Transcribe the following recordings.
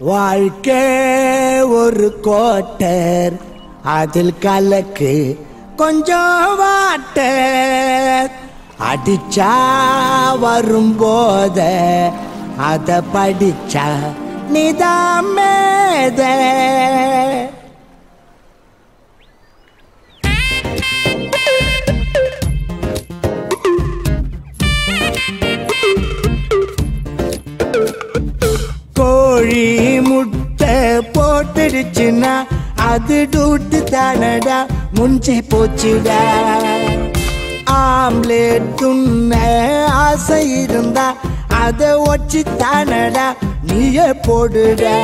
வாழ்க்கை ஒரு கோட்டர் அதில் கலக்கு கொஞ்சம் வாட்டர் அடிச்சா வரும்போத அத படிச்சா நிதாமேத கோழி முட்டை போட்டுடுச்சுன்னா அது டூட்டு தானடா முஞ்சி போச்சுடா ஆம்லேட் துண்ண ஆசை இருந்தா அதை ஒச்சி தானடா நீயே போடுடா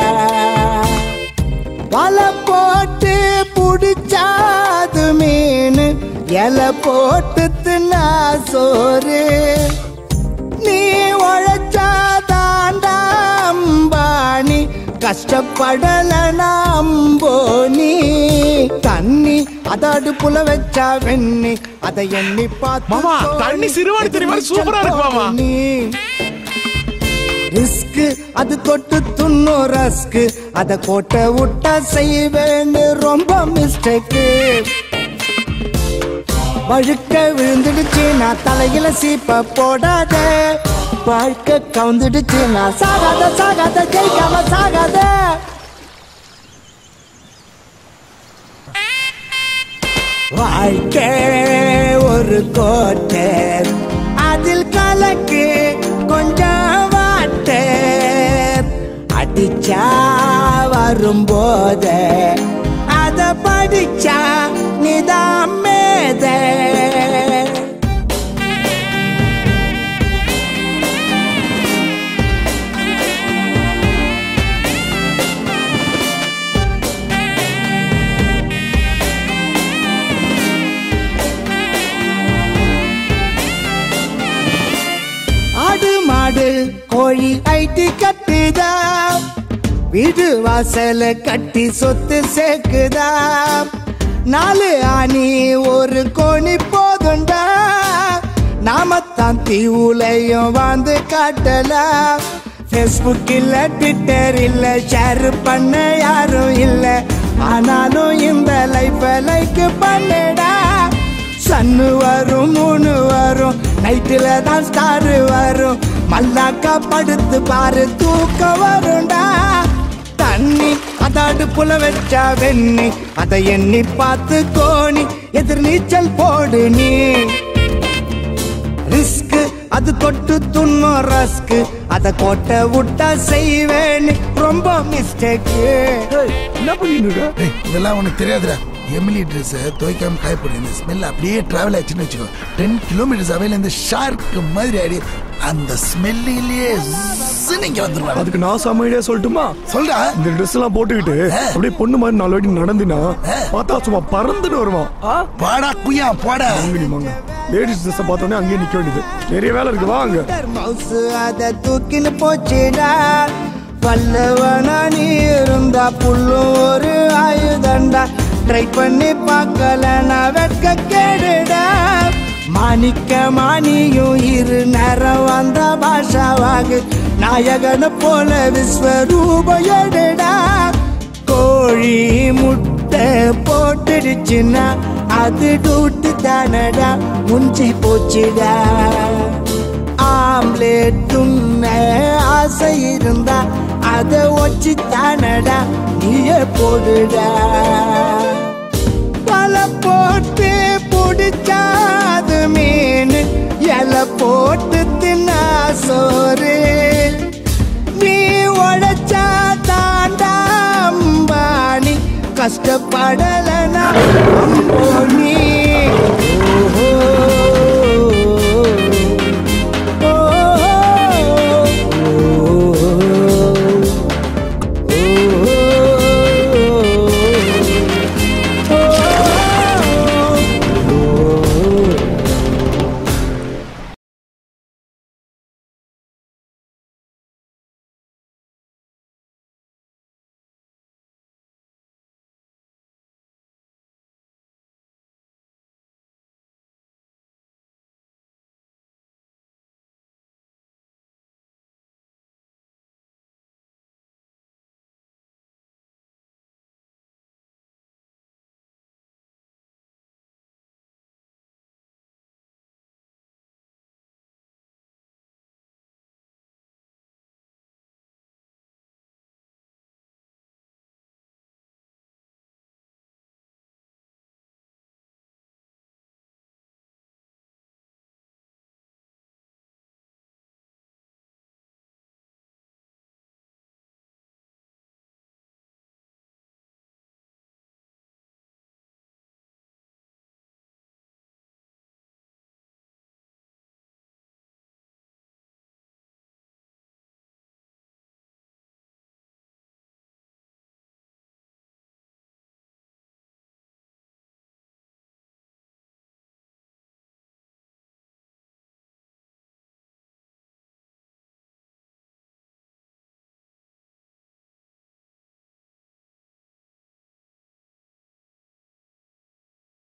வலை போட்டு புடிச்சாது மீன் இலை போட்டு தின்னா சோறு நீ உழைச்சாதாண்டா அம்பானி கஷ்டப்படல நம்போ நீ தண்ணி அத அடுப்புல வச்சா வெண்ணி அதை எண்ணி பார்த்து மாமா, தண்ணி சிறுவாணி தண்ணி மாதிரி சூப்பரா இருக்கு மாமா. நீ ரிஸ்க் அது தொட்டு துண்ணும் ரஸ்க் அத கோட்டை விட்டா செய்வேன்னு ரொம்ப மிஸ்டேக்கு வழுக்க விழுந்துடுச்சு நான் தலையில சீப்ப போடாத வாழ்க்கை கவுந்துடுச்சு நான் சாகாத சாகாத ஜெயிக்காம சாகாத வாழ்க்கை ஒரு கோட்டை அதில் கலக்கு கொஞ்சம் வாட்டை அடிச்சா வரும்போத அத படிச்சா நிதாமேத ஆடு மாடு கோழி ஐட்டி கட்டுதா வீடு வாசல கட்டி சொத்து சேர்க்குதா நாலு ஆணி ஒரு கோணி போதுண்டா நாமத்தான் தீவுலையும் வாழ்ந்து காட்டலாம் ஃபேஸ்புக் இல்ல ட்விட்டர் இல்ல ஷேர் பண்ண யாரும் இல்ல ஆனாலும் இந்த லைஃப லைக் பண்ணடா சன்னு வரும் மூணு வரும் நைட்டுல தான் ஸ்டார் வரும் மல்லாக்கா படுத்து பாரு தூக்கம் வரும்டா தண்ணி அத அடுப்புல வச்சா வெண்ணி அதை எண்ணி பார்த்து கோணி எதிர் நீச்சல் போடு நீ ரிஸ்க் அது தொட்டு துண்ணும் ரஸ்க் அத கோட்டை விட்டா செய்வேன்னு ரொம்ப மிஸ்டேக்கு என்ன பண்ணிட்டு ஏய், இதெல்லாம் உனக்கு தெரியாதுடா எமிலி ட்ரெஸ் துவைக்காம காய போடு இந்த ஸ்மெல் அப்படியே டிராவல் ஆச்சுன்னு வச்சுக்கோ டென் கிலோமீட்டர்ஸ் அவையில இந்த ஷார்க் மாதிரி ஆடி அந்த ஸ்மெல்லிலேயே நீங்க வந்துருவாங்க அதுக்கு நான் செம்ம ஐடியா சொல்லட்டுமா சொல்றா இந்த ட்ரெஸ் எல்லாம் போட்டுக்கிட்டு அப்படியே பொண்ணு மாதிரி நாலு வாட்டி நடந்தினா பார்த்தா சும்மா பறந்துட்டு வருவான் ஆ? பாடா குய்யா போடா வாங்க நீ வாங்க லேடிஸ் ட்ரெஸ் பார்த்தோன்னே அங்கேயே நிக்க வேண்டியது நிறைய வேலை இருக்கு வாங்க மவுஸ் அத தூக்கின்னு போச்சுடா பல்லவனா நீ இருந்தா புல்லும் ஒரு ஆயுதண்டா ட்ரை பண்ணி பார்க்கல நான் வெட்க கேடுடா மாணிக்க மானியும் இரு நேரம் வந்த பாஷாவாகு நாயகனை போல விஸ்வரூப எடுடா கோழி முட்டை போட்டுடுச்சுன்னா அது டூட்டு தானடா முஞ்சி போச்சுடா ஆம்லேட் துண்ண ஆசை இருந்தா அத ஒச்சி தானடா நீயே போடுடா பல போட்டு புடிச்சாது மீன் இலை போட்டு தின்னா சோறு நீ உழைச்சா தாண்டா அம்பானி கஷ்டப்படலனா அம்போ நீ